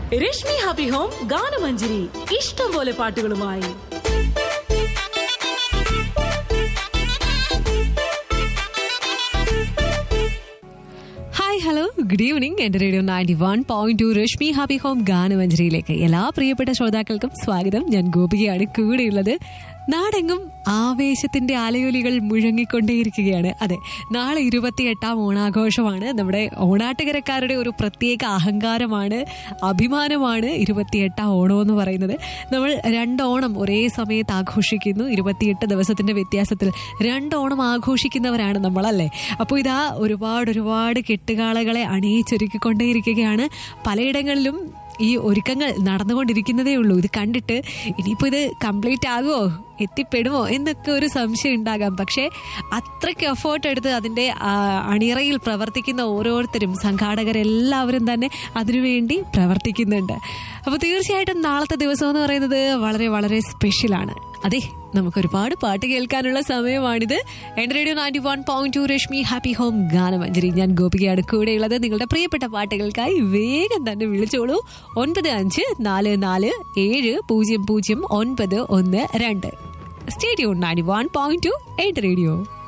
Rashmi happy home Ganamanjari ഇഷ്ടം പോലെ പാട്ടുകളുമായി ഹായ് ഹലോ ഗുഡ് ഈവനിങ് എന്റെ radio ninety one point two Rashmi happy home ഗാനമഞ്ജരിയിലേക്ക് എല്ലാ പ്രിയപ്പെട്ട ശ്രോതാക്കൾക്കും സ്വാഗതം ഞാൻ ഗോപികയാണ് കൂടെയുള്ളത് നാടെങ്ങും ആവേശത്തിന്റെ ആലയൊലികൾ മുഴങ്ങിക്കൊണ്ടേയിരിക്കുകയാണ് അതെ നാളെ ഇരുപത്തിയെട്ടാം ഓണാഘോഷമാണ് നമ്മുടെ ഓണാട്ടുകരക്കാരുടെ ഒരു പ്രത്യേക അഹങ്കാരമാണ് അഭിമാനമാണ് ഇരുപത്തിയെട്ടാം ഓണം എന്ന് പറയുന്നത് നമ്മൾ രണ്ടോണം ഒരേ സമയത്ത് ആഘോഷിക്കുന്നു ഇരുപത്തിയെട്ട് ദിവസത്തിന്റെ വ്യത്യാസത്തിൽ രണ്ടോണം ആഘോഷിക്കുന്നവരാണ് നമ്മളല്ലേ അപ്പോൾ ഇതാ ഒരുപാട് ഒരുപാട് കെട്ടുകാളകളെ അണിയിച്ചൊരുക്കിക്കൊണ്ടേയിരിക്കുകയാണ് പലയിടങ്ങളിലും ഈ ഒരുക്കങ്ങൾ നടന്നുകൊണ്ടിരിക്കുന്നതേ ഉള്ളൂ ഇത് കണ്ടിട്ട് ഇനിയിപ്പോൾ ഇത് കംപ്ലീറ്റ് ആകുമോ എത്തിപ്പെടുമോ എന്നൊക്കെ ഒരു സംശയം ഉണ്ടാകാം പക്ഷേ അത്രയ്ക്ക് എഫേർട്ട് എടുത്ത് അതിൻ്റെ ആ, അണിയറയിൽ പ്രവർത്തിക്കുന്ന ഓരോരുത്തരും സംഘാടകരെല്ലാവരും തന്നെ അതിനുവേണ്ടി പ്രവർത്തിക്കുന്നുണ്ട് അപ്പോൾ തീർച്ചയായിട്ടും നാളത്തെ ദിവസം എന്ന് പറയുന്നത് വളരെ വളരെ സ്പെഷ്യലാണ് അതെ നമുക്ക് ഒരുപാട് പാട്ട് കേൾക്കാനുള്ള സമയമാണിത് എന്റെ radio ninety one point two Rashmi happy home Ganamanjari ഞാൻ ഗോപികയാണ് കൂടെയുള്ളത് നിങ്ങളുടെ പ്രിയപ്പെട്ട പാട്ടുകൾക്കായി വേഗം തന്നെ വിളിച്ചോളൂ ഒൻപത് അഞ്ച് നാല് നാല് ഏഴ് പൂജ്യം പൂജ്യം ഒൻപത് ഒന്ന് രണ്ട് radio ninety one point two eight radio